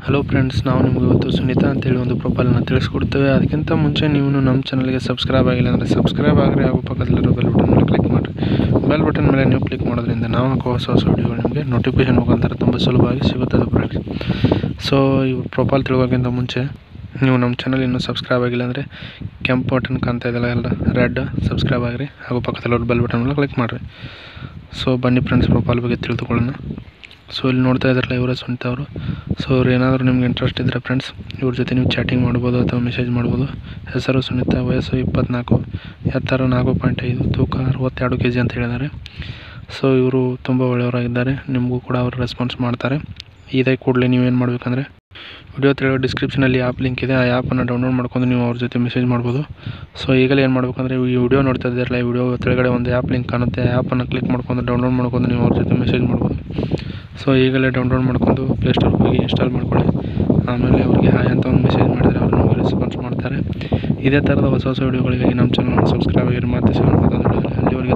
hello friends ನಾವು ನಿಮಗೆ ಇವತ್ತು ಸುನೀತಾ ಅಂತೇಳಿ ಒಂದು ಪ್ರೊಫೈಲನ್ನು ತಿಳಿಸ್ಕೊಡ್ತೇವೆ ಅದಕ್ಕಿಂತ ಮುಂಚೆ ನೀವು ನಮ್ಮ ಚಾನಲ್ಗೆ ಸಬ್ಸ್ಕ್ರೈಬ್ ಆಗಿಲ್ಲ ಅಂದರೆ ಸಬ್ಸ್ಕ್ರೈಬ್ ಆಗಿರಿ ಹಾಗೂ ಪಕ್ಕದಲ್ಲಿರೋ ಬೆಲ್ ಬಟನ್ ಮೇಲೆ ಕ್ಲಿಕ್ ಮಾಡಿರಿ ಬೆಲ್ ಬಟನ್ ಮೇಲೆ ನೀವು ಕ್ಲಿಕ್ ಮಾಡೋದ್ರಿಂದ ನಾವು ಹಾಕೋ ಹೊಸ ಹೊಸ ವಿಡಿಯೋಗಳು ನಿಮಗೆ ನೋಟಿಫಿಕೇಶನ್ ಮುಖಾಂತರ ತುಂಬ ಸುಲಭವಾಗಿ ಸಿಗುತ್ತದೆ ಫ್ರೆಂಡ್ಸ್ ಸೊ ಈ ಪ್ರೊಫೈಲ್ ತಿಳುವಾಗಕ್ಕಿಂತ ಮುಂಚೆ ನೀವು ನಮ್ಮ ಚಾನಲ್ ಇನ್ನೂ ಸಬ್ಸ್ಕ್ರೈಬ್ ಆಗಿಲ್ಲ ಅಂದರೆ ಕೆಂಪು ಬಟನ್ ಕಾಣ್ತಾ ಇದೆಯಲ್ಲ ಎಲ್ಲ ರೆಡ್ ಸಬ್ಸ್ಕ್ರೈಬ್ ಆಗಿರಿ ಹಾಗೂ ಪಕ್ಕದಲ್ಲಿರೋ ಬೆಲ್ ಬಟನ್ ಮೇಲೆ ಕ್ಲಿಕ್ ಮಾಡಿರಿ ಸೊ ಬನ್ನಿ ಫ್ರೆಂಡ್ಸ್ ಪ್ರೊಫೈಲ್ ಬಗ್ಗೆ ತಿಳಿದುಕೊಳ್ಳೋಣ ಸೊ ಇಲ್ಲಿ ನೋಡ್ತಾ ಇದ್ದಾರಲ್ಲ ಇವರೇ ಸುನಿತಾ ಅವರು ಸೊ ಅವ್ರು ಏನಾದರೂ ನಿಮ್ಗೆ ಇಂಟ್ರೆಸ್ಟ್ ಇದ್ದರೆ ಫ್ರೆಂಡ್ಸ್ ಇವ್ರ ಜೊತೆ ನೀವು ಚಾಟಿಂಗ್ ಮಾಡ್ಬೋದು ಅಥವಾ ಮೆಸೇಜ್ ಮಾಡ್ಬೋದು ಹೆಸರು ಸುನಿತಾ ವಯಸ್ಸು ಇಪ್ಪತ್ನಾಲ್ಕು ಎತ್ತರ ನಾಲ್ಕು ಪಾಯಿಂಟ್ ಐದು ತೂಕ ಅರವತ್ತೆರಡು ಕೆ ಜಿ ಅಂತ ಹೇಳಿದ್ದಾರೆ ಸೊ ಇವರು ತುಂಬ ಒಳ್ಳೆಯವರಾಗಿದ್ದಾರೆ ನಿಮಗೂ ಕೂಡ ಅವರು ರೆಸ್ಪಾನ್ಸ್ ಮಾಡ್ತಾರೆ ಇದೇ ಕೂಡಲೇ ನೀವೇನು ಮಾಡಬೇಕಂದ್ರೆ ವಿಡಿಯೋ ತಿಳಿಯೋ ಡಿಸ್ಕ್ರಿಪ್ಷನಲ್ಲಿ ಆ್ಯಪ್ ಲಿಂಕ್ ಇದೆ ಆ ಆ್ಯಪನ್ನು ಡೌನ್ಲೋಡ್ ಮಾಡ್ಕೊಂಡು ನೀವು ಅವ್ರ ಜೊತೆ ಮೆಸೇಜ್ ಮಾಡ್ಬೋದು ಸೊ ಈಗಲೇ ಏನು ಮಾಡ್ಬೇಕಂದ್ರೆ ಈ ವಿಡಿಯೋ ನೋಡ್ತಾ ಇದ್ದಾರಲ್ಲ ಈ ವಿಡಿಯೋ ಕೆಳಗಡೆ ಒಂದು ಆ್ಯಪ್ ಲಿಂಕ್ ಕಾಣುತ್ತೆ ಆ ಆ್ಯಪನ್ನು ಕ್ಲಿಕ್ ಮಾಡ್ಕೊಂಡು ಡೌನ್ಲೋಡ್ ಮಾಡ್ಕೊಂಡು ನೀವು ಅವ್ರ ಜೊತೆ ಮೆಸೇಜ್ ಮಾಡ್ಬೋದು ಸೊ ಈಗಲೇ ಡೌನ್ಲೋಡ್ ಮಾಡ್ಕೊಂಡು ಪ್ಲೇಸ್ಟೋರ್ಗೆ ಹೋಗಿ ಇನ್ಸ್ಟಾಲ್ ಮಾಡ್ಕೊಳ್ಳಿ ಆಮೇಲೆ ಅವ್ರಿಗೆ ಹಾಯ್ ಅಂತ ಒಂದು ಮೆಸೇಜ್ ಮಾಡಿದರೆ ಅವರು ನಿಮಗೆ ರೆಸ್ಪಾನ್ಸ್ ಮಾಡ್ತಾರೆ ಇದೇ ಥರದ ಹೊಸ ಹೊಸ ವಿಡಿಯೋಗಳಿಗಾಗಿ ನಮ್ಮ ಚಾನಲ್ನ ಸಬ್ಸ್ಕ್ರೈಬ್ ಆಗಿರಿ ಮತ್ತೆ ಸಿಗೋಣ ಮತ್ತೊಂದು ವಿಡಿಯೋದಲ್ಲಿ ಅಲ್ಲಿವರೆಗೆ